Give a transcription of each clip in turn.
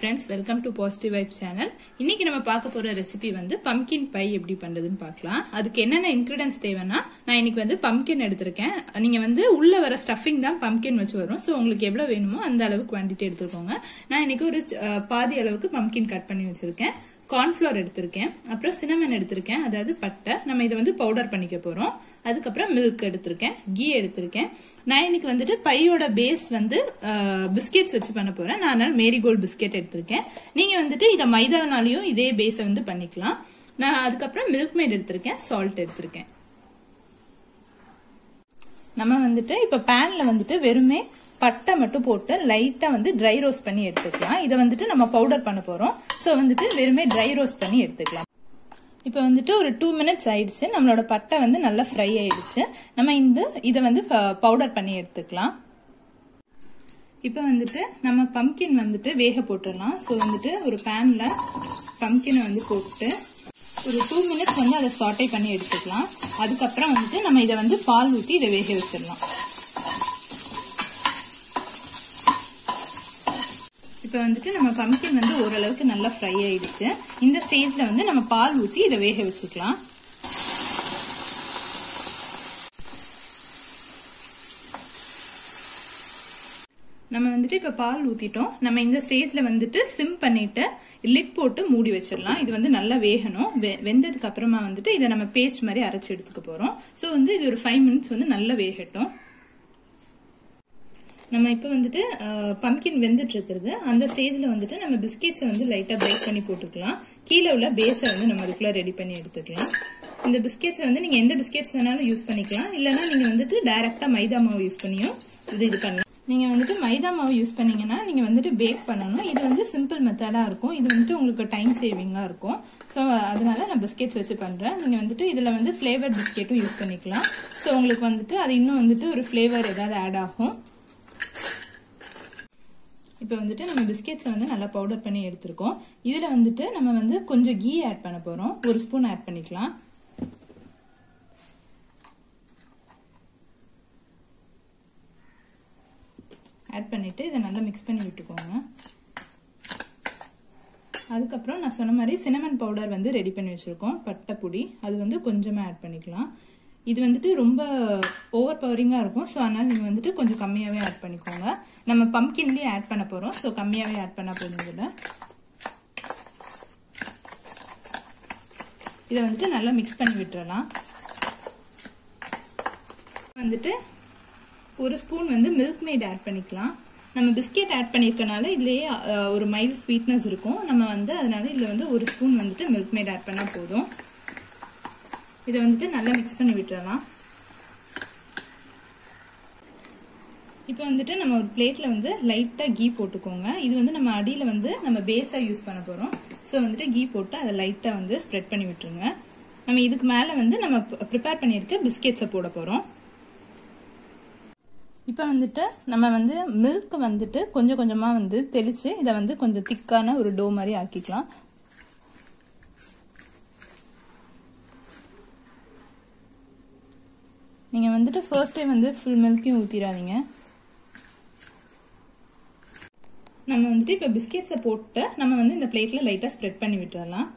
friends welcome to positive vibe channel இன்னைக்கு நம்ம பார்க்க போற ரெசிபி வந்து பம்கின் பை எப்படி பண்றதுன்னு பார்க்கலாம் அதுக்கு என்னென்ன இன்கிரீடியன்ஸ் தேவைன்னா நான் இன்னைக்கு வந்து பம்கின் எடுத்திருக்கேன் நீங்க வந்து உள்ள வர ஸ்டஃபிங் தான் பம்கின் வச்சு வரும் ஸோ உங்களுக்கு எவ்வளவு வேணுமோ அந்த அளவுக்கு குவான்டிட்டி எடுத்துக்கோங்க நான் இன்னைக்கு ஒரு அஹ், பாதி அளவுக்கு பம்கின் கட் பண்ணி வச்சிருக்கேன் கார்ன்ஃபிளவர் எடுத்திருக்கேன் அப்புறம் சினமன் எடுத்திருக்கேன் அதாவது பட்டை நம்ம இதை வந்து பவுடர் பண்ணிக்க போறோம் அதுக்கப்புறம் மில்க் எடுத்திருக்கேன் கீ எடுத்திருக்கேன் நான் இன்னைக்கு வந்துட்டு பையோட பேஸ் வந்து பிஸ்கெட்ஸ் வச்சு பண்ண போறேன் நான் அதனால மேரிகோல்டு பிஸ்கெட் எடுத்திருக்கேன் நீங்க வந்துட்டு இதை மைதானாலையும் இதே பேஸை வந்து பண்ணிக்கலாம் நான் அதுக்கப்புறம் மில்க் மேட் எடுத்திருக்கேன் சால்ட் எடுத்திருக்கேன் நம்ம வந்துட்டு இப்ப பேன்ல வந்துட்டு வெறுமே பட்டை மட்டும் போட்டு லைட்டா வந்து ட்ரை ரோஸ்ட் பண்ணி எடுத்துக்கலாம் இதை வந்துட்டு நம்ம பவுடர் பண்ண போறோம் ஸோ வந்துட்டு வெறுமே ட்ரை ரோஸ்ட் பண்ணி எடுத்துக்கலாம் இப்போ வந்துட்டு ஒரு டூ மினிட்ஸ் ஆயிடுச்சு நம்மளோட பட்டை வந்து நல்லா ஃப்ரை ஆயிடுச்சு நம்ம இந்த இதை வந்து பவுடர் பண்ணி எடுத்துக்கலாம் இப்போ வந்துட்டு நம்ம பம்கின் வந்துட்டு வேக போட்டுடலாம் ஸோ வந்துட்டு ஒரு பேன்ல பம்கினை வந்து போட்டு ஒரு டூ மினிட்ஸ் வந்து அதை சாட்டை பண்ணி எடுத்துக்கலாம் அதுக்கப்புறம் வந்துட்டு நம்ம இதை வந்து பால் ஊற்றி இதை வேக வச்சிடலாம் இப்போ வந்துட்டு நம்ம பம்கின் வந்து ஓரளவுக்கு நல்லா ஃப்ரை ஆயிடுச்சு இந்த ஸ்டேஜ்ல வந்து நம்ம பால் ஊற்றி இதை வேக வச்சுக்கலாம் நம்ம வந்துட்டு இப்ப பால் ஊத்திட்டோம் நம்ம இந்த ஸ்டேஜ்ல வந்துட்டு சிம் பண்ணிட்டு லிட் போட்டு மூடி வச்சிடலாம் இது வந்து நல்லா வேகணும் வெ- வெந்ததுக்கு அப்புறமா வந்துட்டு இதை நம்ம பேஸ்ட் மாதிரி அரைச்சு எடுத்துக்க போறோம் ஸோ வந்து இது ஒரு ஃபைவ் மினிட்ஸ் வந்து நல்லா வேகட்டும் நம்ம இப்போ வந்துட்டு பம்கின் வெந்துட்டு இருக்கிறது அந்த ஸ்டேஜ்ல வந்துட்டு நம்ம பிஸ்கெட்ஸை வந்து லைட்டா பிரேக் பண்ணி போட்டுக்கலாம் கீழே உள்ள பேஸை வந்து நம்ம அதுக்குள்ள ரெடி பண்ணி எடுத்துக்கலாம் இந்த பிஸ்கெட்ஸை வந்து நீங்க எந்த பிஸ்கெட்ஸ் வேணாலும் யூஸ் பண்ணிக்கலாம் இல்லைன்னா நீங்க வந்துட்டு டைரக்டா மைதா மாவு யூஸ் பண்ணியும் இது இது பண்ணலாம் நீங்க வந்துட்டு மைதா மாவு யூஸ் பண்ணீங்கன்னா நீங்க வந்துட்டு பேக் பண்ணணும் இது வந்து சிம்பிள் மெத்தடா இருக்கும் இது வந்துட்டு உங்களுக்கு டைம் சேவிங்கா இருக்கும் ஸோ அதனால நான் பிஸ்கெட்ஸ் வச்சு பண்றேன் நீங்க வந்துட்டு இதுல வந்து ஃபிளேவர் பிஸ்கெட்டும் யூஸ் பண்ணிக்கலாம் ஸோ உங்களுக்கு வந்துட்டு அது இன்னும் வந்துட்டு ஒரு ஃபிளேவர் ஏதாவது ஆட் ஆகும் இப்போ வந்துட்டு நம்ம பிஸ்கெட்ஸை வந்து நல்லா பவுடர் பண்ணி எடுத்திருக்கோம் இதில் வந்துட்டு நம்ம வந்து கொஞ்சம் கீ ஆட் பண்ண போகிறோம் ஒரு ஸ்பூன் ஆட் பண்ணிக்கலாம் ஆட் பண்ணிட்டு இதை நல்லா மிக்ஸ் பண்ணி விட்டுக்கோங்க அதுக்கப்புறம் நான் சொன்ன மாதிரி சினமன் பவுடர் வந்து ரெடி பண்ணி வச்சிருக்கோம் பட்டை பொடி அது வந்து கொஞ்சமாக ஆட் பண்ணிக்கலாம் இது வந்துட்டு ரொம்ப ஓவர் பவரிங்காக இருக்கும் ஸோ அதனால் நீங்கள் வந்துட்டு கொஞ்சம் கம்மியாகவே ஆட் பண்ணிக்கோங்க நம்ம பம்கின்லேயே ஆட் பண்ண போகிறோம் ஸோ கம்மியாகவே ஆட் பண்ண போதும் இதில் இதை வந்துட்டு நல்லா மிக்ஸ் பண்ணி விட்டுறலாம் வந்துட்டு ஒரு ஸ்பூன் வந்து மில்க் மேட் ஆட் பண்ணிக்கலாம் நம்ம பிஸ்கெட் ஆட் பண்ணியிருக்கனால இதுலேயே அஹ், ஒரு மைல்ட் ஸ்வீட்னஸ் இருக்கும் நம்ம வந்து அதனால இதில் வந்து ஒரு ஸ்பூன் வந்துட்டு மில்க் மேட் ஆட் பண்ணால் போதும் இதை வந்துட்டு நல்லா மிக்ஸ் பண்ணி விட்டுறலாம் இப்போ வந்துட்டு நம்ம ஒரு பிளேட்டில் வந்து லைட்டாக கீ போட்டுக்கோங்க இது வந்து நம்ம அடியில் வந்து நம்ம பேஸாக யூஸ் பண்ண போகிறோம் ஸோ வந்துட்டு கீ போட்டு அதை லைட்டாக வந்து ஸ்ப்ரெட் பண்ணி விட்டுருங்க நம்ம இதுக்கு மேலே வந்து நம்ம ப்ரிப்பேர் பண்ணியிருக்க பிஸ்கெட்ஸை போட போகிறோம் இப்போ வந்துட்டு நம்ம வந்து மில்க் வந்துட்டு கொஞ்சம் கொஞ்சமாக வந்து தெளித்து இதை வந்து கொஞ்சம் திக்கான ஒரு டோ மாதிரி ஆக்கிக்கலாம் நீங்கள் வந்துட்டு ஃபர்ஸ்ட் டே வந்து ஃபுல் மில்க்கையும் ஊற்றிடாதீங்க நம்ம வந்துட்டு இப்போ பிஸ்கெட்ஸை போட்டு நம்ம வந்து இந்த பிளேட்டில் லைட்டாக ஸ்ப்ரெட் பண்ணி விட்டுறலாம்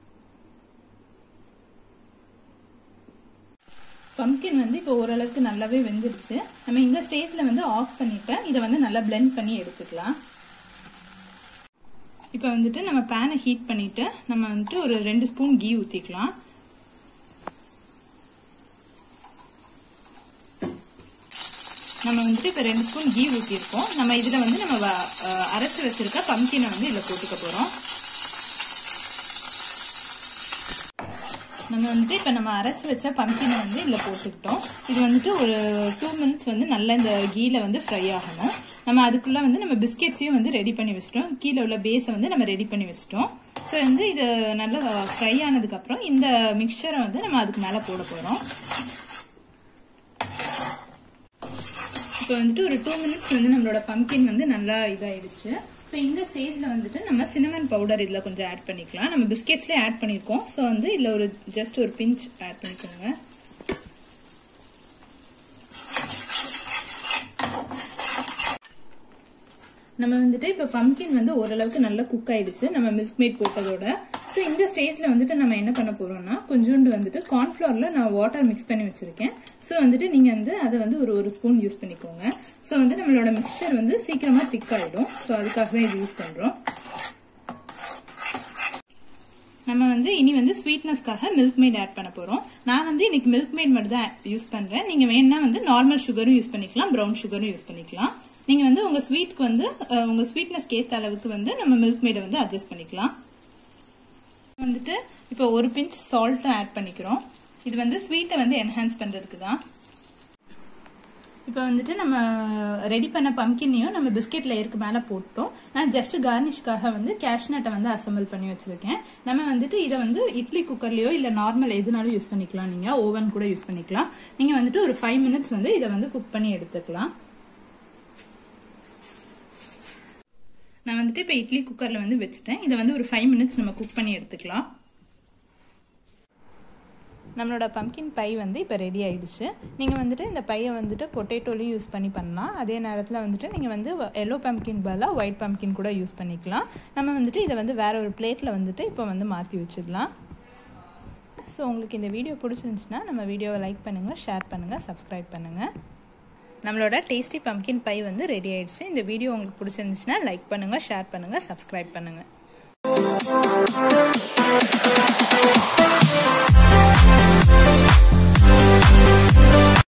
பம்கின் வந்து இப்போ ஓரளவுக்கு நல்லாவே வெந்துருச்சு நம்ம இந்த ஸ்டேஜில் வந்து ஆஃப் பண்ணிட்டு இதை வந்து நல்லா blend பண்ணி எடுத்துக்கலாம் இப்போ வந்துட்டு நம்ம பேனை ஹீட் பண்ணிட்டு நம்ம வந்துட்டு ஒரு ரெண்டு ஸ்பூன் கீ ஊற்றிக்கலாம் நம்ம வந்துட்டு இப்போ ரெண்டு ஸ்பூன் கீ ஊற்றிருக்கோம் நம்ம இதில் வந்து நம்ம வ- அஹ் அரைச்சு வச்சிருக்க பம்கினை வந்து இதில் போட்டுக்க போகிறோம் நம்ம வந்துட்டு இப்போ நம்ம அரைச்சு வச்ச பம்கினை வந்து இதில் போட்டுக்கிட்டோம் இது வந்துட்டு ஒரு டூ மினிட்ஸ் வந்து நல்லா இந்த கீல வந்து ஃப்ரை ஆகணும் நம்ம அதுக்குள்ள வந்து நம்ம பிஸ்கெட்ஸையும் வந்து ரெடி பண்ணி வச்சிட்டோம் கீழே உள்ள பேஸை வந்து நம்ம ரெடி பண்ணி வச்சிட்டோம் ஸோ வந்து இது நல்லா ஃப்ரை ஆனதுக்கப்புறம் இந்த மிக்சரை வந்து நம்ம அதுக்கு மேலே போட போகிறோம் இப்போ வந்துட்டு ஒரு டூ மினிட்ஸ் வந்து நம்மளோட பம்கின் வந்து நல்லா இதாயிடுச்சு ஸோ இந்த ஸ்டேஜில் வந்துட்டு நம்ம சினமன் பவுடர் இதில் கொஞ்சம் ஆட் பண்ணிக்கலாம் நம்ம பிஸ்கெட்ஸ்லேயே ஆட் பண்ணியிருக்கோம் ஸோ வந்து இதில் ஒரு ஜஸ்ட் ஒரு பிஞ்ச் ஆட் பண்ணிக்கோங்க நம்ம வந்துட்டு இப்போ பம்கின் வந்து ஓரளவுக்கு நல்லா குக் ஆயிடுச்சு நம்ம மில்க் மேட் போட்டதோட ஸோ இந்த ஸ்டேஜில் வந்துட்டு நம்ம என்ன பண்ண போறோம்னா கொஞ்சோண்டு வந்துட்டு கார்ன்ஃப்ளவரில் நான் வாட்டர் மிக்ஸ் பண்ணி வச்சிருக்கேன் ஸோ வந்துட்டு நீங்கள் வந்து அதை வந்து ஒரு ஒரு ஸ்பூன் யூஸ் பண்ணிக்கோங்க ஸோ வந்து நம்மளோட மிக்சர் வந்து சீக்கிரமாக திக் ஆகிடும் ஸோ அதுக்காக தான் இது யூஸ் பண்ணுறோம் நம்ம வந்து இனி வந்து ஸ்வீட்னஸ்க்காக மில்க் மேட் ஆட் பண்ண போறோம் நான் வந்து இன்னைக்கு மில்க் மேட் மட்டும் தான் யூஸ் பண்றேன் நீங்க வேணா வந்து நார்மல் சுகரும் யூஸ் பண்ணிக்கலாம் ப்ரௌன் சுகரும் யூஸ் பண்ணிக்கலாம் நீங்க வந்து உங்க ஸ்வீட்க்கு வந்து உங்க ஸ்வீட்னஸ் ஏத்த அளவுக்கு வந்து நம்ம மில்க் மேடை வந்து அட்ஜஸ்ட் பண்ணிக்கலாம் வந்துட்டு இப்போ ஒரு பிஞ்ச் சால்ட்டும் ஆட் பண்ணிக்கிறோம் இது வந்து ஸ்வீட்டை வந்து என்ஹான்ஸ் பண்றதுக்கு தான் இப்போ வந்துட்டு நம்ம ரெடி பண்ண பம்கினையும் நம்ம பிஸ்கெட் லேயருக்கு மேலே போட்டோம் நான் ஜஸ்ட் கார்னிஷ்காக வந்து கேஷ்நட்டை வந்து அசம்பிள் பண்ணி வச்சிருக்கேன் நம்ம வந்துட்டு இதை வந்து இட்லி குக்கர்லயோ இல்லை நார்மல் எதுனாலும் யூஸ் பண்ணிக்கலாம் நீங்கள் ஓவன் கூட யூஸ் பண்ணிக்கலாம் நீங்கள் வந்துட்டு ஒரு ஃபைவ் மினிட்ஸ் வந்து இதை வந்து குக் பண்ணி எடுத்துக்கலாம் நான் வந்துட்டு இப்போ இட்லி குக்கரில் வந்து வச்சுட்டேன் இதை வந்து ஒரு ஃபைவ் மினிட்ஸ் நம்ம குக் பண்ணி எடுத்துக்கலாம் நம்மளோட பம்கின் பை வந்து இப்போ ரெடி ஆயிடுச்சு நீங்கள் வந்துட்டு இந்த பையை வந்துட்டு பொட்டேட்டோலையும் யூஸ் பண்ணி பண்ணலாம் அதே நேரத்தில் வந்துட்டு நீங்கள் வந்து எல்லோ பம்கின் பதிலாக ஒயிட் பம்கின் கூட யூஸ் பண்ணிக்கலாம் நம்ம வந்துட்டு இதை வந்து வேற ஒரு பிளேட்டில் வந்துட்டு இப்போ வந்து மாற்றி வச்சிடலாம் ஸோ உங்களுக்கு இந்த வீடியோ பிடிச்சிருந்துச்சுன்னா நம்ம வீடியோவை லைக் பண்ணுங்கள் ஷேர் பண்ணுங்கள் சப்ஸ்கிரைப் பண்ணுங்கள் நம்மளோட டேஸ்டி பம்கின் பை வந்து ரெடி ஆயிடுச்சு இந்த வீடியோ உங்களுக்கு பிடிச்சிருந்துச்சுன்னா லைக் பண்ணுங்கள் ஷேர் பண்ணுங்கள் சப்ஸ்கிரைப் பண்ணுங்கள்